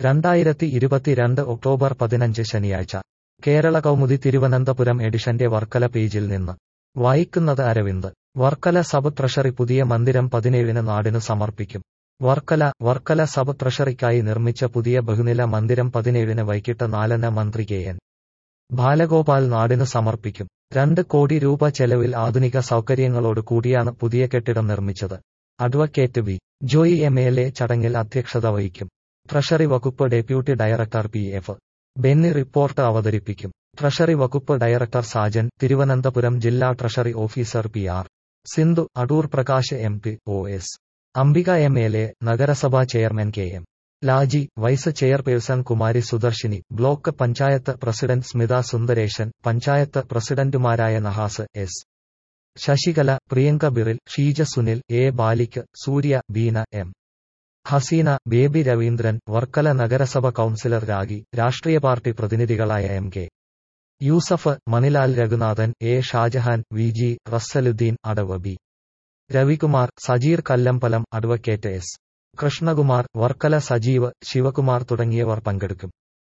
രണ്ടായിരത്തി ഇരുപത്തിരണ്ട് ഒക്ടോബർ പതിനഞ്ച് ശനിയാഴ്ച കേരള കൗമുദി തിരുവനന്തപുരം എഡിഷന്റെ വർക്കല പേജിൽ നിന്ന് വായിക്കുന്നത് അരവിന്ദ് വർക്കല സബ് ട്രഷറി പുതിയ മന്ദിരം പതിനേഴിന് നാടിനു സമർപ്പിക്കും വർക്കല വർക്കല സബ് ട്രഷറിക്കായി നിർമ്മിച്ച പുതിയ ബഹുനില മന്ദിരം പതിനേഴിന് വൈകിട്ട് നാലിന് മന്ത്രി കെ എൻ ബാലഗോപാൽ നാടിനു സമർപ്പിക്കും രണ്ട് കോടി രൂപ ചെലവിൽ ആധുനിക സൗകര്യങ്ങളോട് കൂടിയാണ് പുതിയ കെട്ടിടം നിർമ്മിച്ചത് advocate V Joy M L A ചടങ്ങിൽ അധ്യക്ഷത വഹിക്കും ട്രഷറി വകുപ്പ് deputy director P F Benny report അവതരിപ്പിക്കും ട്രഷറി വകുപ്പ് ഡയറക്ടർ സാജൻ തിരുവനന്തപുരം ജില്ലാ treasury officer P R Sindhu Adoor Prakash M P O S Ambika M L A നഗരസഭാ chairman K M Laji vice chairperson Kumari Sudarshini block panchayat president Smitha Sundaresan panchayat പ്രസിഡന്റുമാരായ Nahas S Sasikala Priyanka Biril Sheeja Sunil A Balik Surya Beena M Haseena Baby Raveendran Varkala നഗരസഭ കൌൺസിലർ രാഗി രാഷ്ട്രീയ പാർട്ടി പ്രതിനിധികളായ M K Yusuf Manilal Raghunathan A Shajahan V G Rasaluddin അടവ് B Ravikumar Sajeer Kallambalam advocate S Krishnakumar Varkala Sajeev Sivakumar തുടങ്ങിയവർ പങ്കെടുക്കും